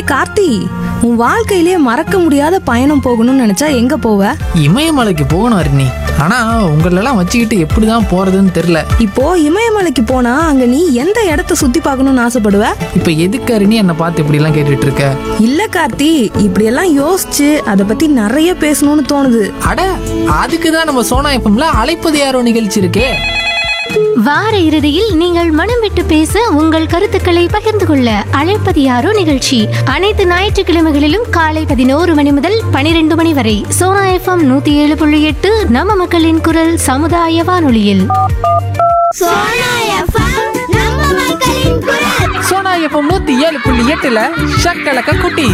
கார்த்தி உன் வாழ்க்கையிலேயே மறக்க முடியாத பயணம் போகணும்னு நினைச்சா எங்க போவ இமயமலைக்கு போகணும் அருணி ஆனா உங்களெல்லாம் வச்சுக்கிட்டு எப்படிதான் போறதுன்னு தெரியல இப்போ இமயமலைக்கு போனா அங்க நீ எந்த இடத்த சுத்தி பார்க்கணும்னு ஆசைப்படுவ இப்ப எதுக்கு அருணி என்னை பார்த்து இப்படி எல்லாம் கேட்டுட்டு இருக்க இல்ல கார்த்தி இப்படியெல்லாம் யோசிச்சு அதை பத்தி நிறைய பேசணும்னு தோணுது அட அதுக்கு தான் நம்ம சோனா எஃப்எம்ல அழைப்பது யாரோ நிகழ்ச்சி இருக்கே வார இறுதியில் நீங்கள் மனம் விட்டு பேச உங்கள் கருத்துக்களை பகிர்ந்து கொள்ள அழைப்பது யாரோ நிகழ்ச்சி அனைத்து ஞாயிற்றுக்கிழமைகளிலும் காலை பதினோரு மணி முதல் பனிரெண்டு மணி வரை சோனா எஃப்எம் நூத்தி ஏழு புள்ளி எட்டு நம்ம மக்களின் குரல் சமுதாய வானொலியில் சோனா எஃப்எம் நம்ம மக்களின் குரல் சோனா எஃப்எம் நூத்தி ஏழு புள்ளி எட்டுல ஷக்கலக்க குட்டி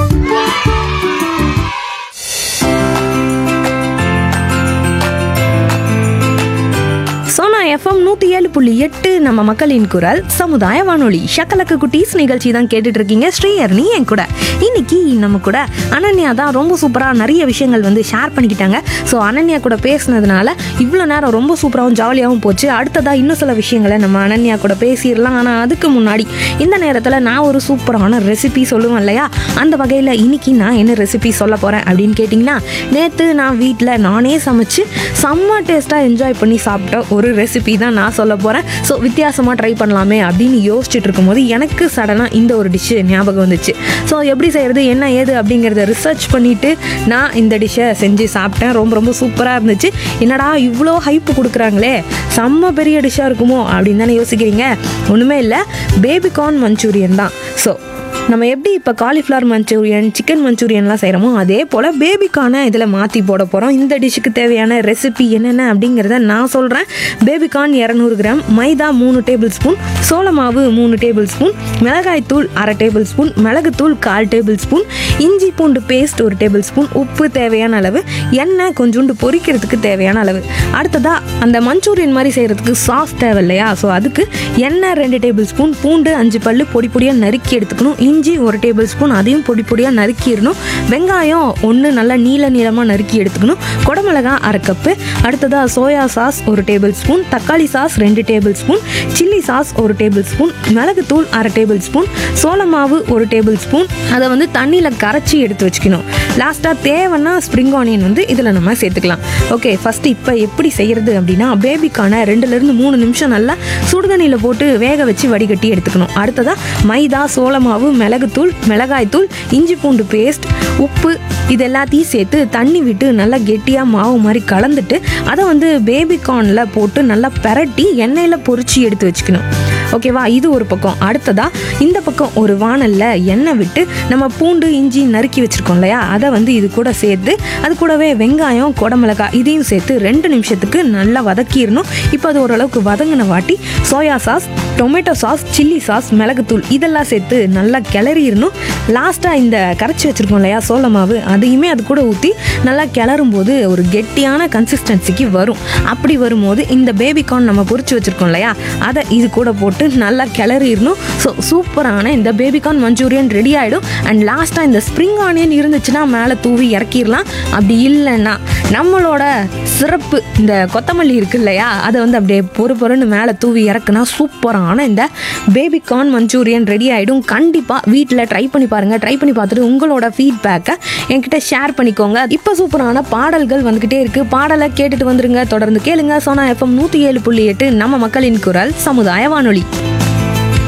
சோனா எஃப்எம் நூத்தி ஏழு புள்ளி எட்டு நம்ம மக்களின் குரல் சமுதாய வானொலி ஷக்கலக்கு குட்டீஸ் நிகழ்ச்சி தான் கேட்டுட்டு இருக்கீங்க ஸ்ரீஹரணி என் கூட இன்னைக்கு நம்ம கூட அனன்யா தான் ரொம்ப சூப்பரா நிறைய விஷயங்கள் வந்து ஷேர் பண்ணிக்கிட்டாங்க ஸோ அனன்யா கூட பேசுனதுனால இவ்வளோ நேரம் ரொம்ப சூப்பராகவும் ஜாலியாகவும் போச்சு அடுத்ததா இன்னும் சில விஷயங்களை நம்ம அனன்யா கூட பேசிடலாம் ஆனால் அதுக்கு முன்னாடி இந்த நேரத்தில் நான் ஒரு சூப்பரான ரெசிபி சொல்லுவேன் இல்லையா அந்த வகையில் இன்னைக்கு நான் என்ன ரெசிபி சொல்ல போகிறேன் அப்படின்னு கேட்டிங்கன்னா நேற்று நான் வீட்டில் நானே சமைச்சு செம்ம டேஸ்ட்டாக என்ஜாய் பண்ணி சாப்பிட்ட ஒரு ரெசிபி தான் நான் சொல்ல போகிறேன் ஸோ வித்தியாசமாக ட்ரை பண்ணலாமே அப்படின்னு யோசிச்சுட்டு இருக்கும்போது எனக்கு சடனாக இந்த ஒரு டிஷ்ஷு ஞாபகம் வந்துச்சு ஸோ எப்படி செய்கிறது என்ன ஏது அப்படிங்கிறத ரிசர்ச் பண்ணிவிட்டு நான் இந்த டிஷ்ஷை செஞ்சு சாப்பிட்டேன் ரொம்ப ரொம்ப சூப்பராக இருந்துச்சு என்னடா இவ்வளோ ஹைப்பு கொடுக்குறாங்களே செம்ம பெரிய டிஷ்ஷாக இருக்குமோ அப்படின்னு தானே யோசிக்கிறீங்க ஒன்றுமே இல்லை பேபிகார்ன் மஞ்சூரியன் தான் ஸோ நம்ம எப்படி இப்போ காலிஃப்ளவர் மஞ்சூரியன் சிக்கன் மஞ்சூரியன்லாம் செய்கிறோமோ அதே போல் பேபிக்கான இதில் மாற்றி போட போகிறோம் இந்த டிஷ்ஷுக்கு தேவையான ரெசிபி என்னென்ன அப்படிங்கிறத நான் சொல்கிறேன் பேபிகார்ன் இரநூறு கிராம் மைதா மூணு டேபிள் ஸ்பூன் சோள மாவு மூணு டேபிள் ஸ்பூன் மிளகாய்த்தூள் அரை டேபிள் ஸ்பூன் மிளகுத்தூள் கால் டேபிள் ஸ்பூன் இஞ்சி பூண்டு பேஸ்ட் ஒரு டேபிள் ஸ்பூன் உப்பு தேவையான அளவு எண்ணெய் கொஞ்சோண்டு பொரிக்கிறதுக்கு தேவையான அளவு அடுத்ததாக அந்த மஞ்சூரியன் மாதிரி செய்கிறதுக்கு சாஸ் தேவை இல்லையா ஸோ அதுக்கு எண்ணெய் ரெண்டு டேபிள் ஸ்பூன் பூண்டு அஞ்சு பல்லு பொடி பொடியாக நறுக்கி எடுத்துக்கணும் இஞ்சி ஒரு டேபிள் ஸ்பூன் அதையும் பொடி பொடியாக நறுக்கிடணும் வெங்காயம் ஒன்று நல்லா நீல நீளமாக நறுக்கி எடுத்துக்கணும் குடமிளகா அரை கப்பு அடுத்ததாக சோயா சாஸ் ஒரு டேபிள் ஸ்பூன் தக்காளி சாஸ் ரெண்டு டேபிள் ஸ்பூன் சில்லி சாஸ் ஒரு டேபிள் ஸ்பூன் மிளகுத்தூள் அரை டேபிள் ஸ்பூன் சோள மாவு ஒரு டேபிள் ஸ்பூன் அதை வந்து தண்ணியில் கரைச்சி எடுத்து வச்சுக்கணும் லாஸ்ட்டாக தேவைன்னா ஸ்ப்ரிங் ஆனியன் வந்து இதில் நம்ம சேர்த்துக்கலாம் ஓகே ஃபஸ்ட்டு இப்போ எப்படி செய்கிறது அப்படின்னா பேபிக்கான ரெண்டுலேருந்து மூணு நிமிஷம் நல்லா சுடுதண்ணியில் போட்டு வேக வச்சு வடிகட்டி எடுத்துக்கணும் அடுத்ததாக மைதா சோள மாவு மிளகுத்தூள் மிளகாய்த்தூள் இஞ்சி பூண்டு பேஸ்ட் உப்பு இது எல்லாத்தையும் சேர்த்து தண்ணி விட்டு நல்லா கெட்டியாக மாவு மாதிரி கலந்துட்டு அதை வந்து பேபிகார்னில் போட்டு நல்லா பெரட்டி எண்ணெயில் பொரிச்சு எடுத்து வச்சுக்கணும் ஓகேவா இது ஒரு பக்கம் அடுத்ததா இந்த பக்கம் ஒரு வானல்ல எண்ணெய் விட்டு நம்ம பூண்டு இஞ்சி நறுக்கி வச்சிருக்கோம் இல்லையா அதை வந்து இது கூட சேர்த்து அது கூடவே வெங்காயம் குடமிளகாய் இதையும் சேர்த்து ரெண்டு நிமிஷத்துக்கு நல்லா வதக்கிடணும் இப்போ அது ஓரளவுக்கு வதங்கின வாட்டி soya sauce tomato sauce chilli sauce மிளகுத்தூள் இதெல்லாம் சேர்த்து நல்லா கிளறிடணும் லாஸ்ட்டாக இந்த கரைச்சி வச்சிருக்கோம் இல்லையா சோள மாவு அதையுமே அது கூட ஊற்றி நல்லா கிளறும் போது ஒரு கெட்டியான கன்சிஸ்டன்சிக்கு வரும் அப்படி வரும்போது இந்த பேபிகார்ன் நம்ம பொரிச்சு வச்சிருக்கோம் இல்லையா அதை இது கூட போட்டு நல்லா கிளறிடணும் ஸோ சூப்பரான இந்த பேபிகார்ன் மஞ்சூரியன் ரெடி ஆகிடும் அண்ட் லாஸ்ட்டாக இந்த ஸ்ப்ரிங் ஆனியன் இருந்துச்சுன்னா மேலே தூவி இறக்கிடலாம் அப்படி இல்லைன்னா நம்மளோட சிறப்பு இந்த கொத்தமல்லி இருக்கு இல்லையா அதை வந்து அப்படியே பொறு பொறுன்னு மேலே தூவி இறக்குனா சூப்பரான இந்த பேபிகார்ன் மஞ்சூரியன் ரெடி ஆகிடும் கண்டிப்பாக வீட்டில் ட்ரை பண்ணி பாருங்கள் ட்ரை பண்ணி பார்த்துட்டு உங்களோட ஃபீட்பேக்கை என்கிட்ட ஷேர் பண்ணிக்கோங்க இப்போ சூப்பரான பாடல்கள் வந்துக்கிட்டே இருக்குது பாடலை கேட்டுட்டு வந்துருங்க தொடர்ந்து கேளுங்க சோனா எஃப்எம் நூற்றி ஏழு புள்ளி எட்டு நம்ம மக்களின் குரல் சமுதாய வானொலி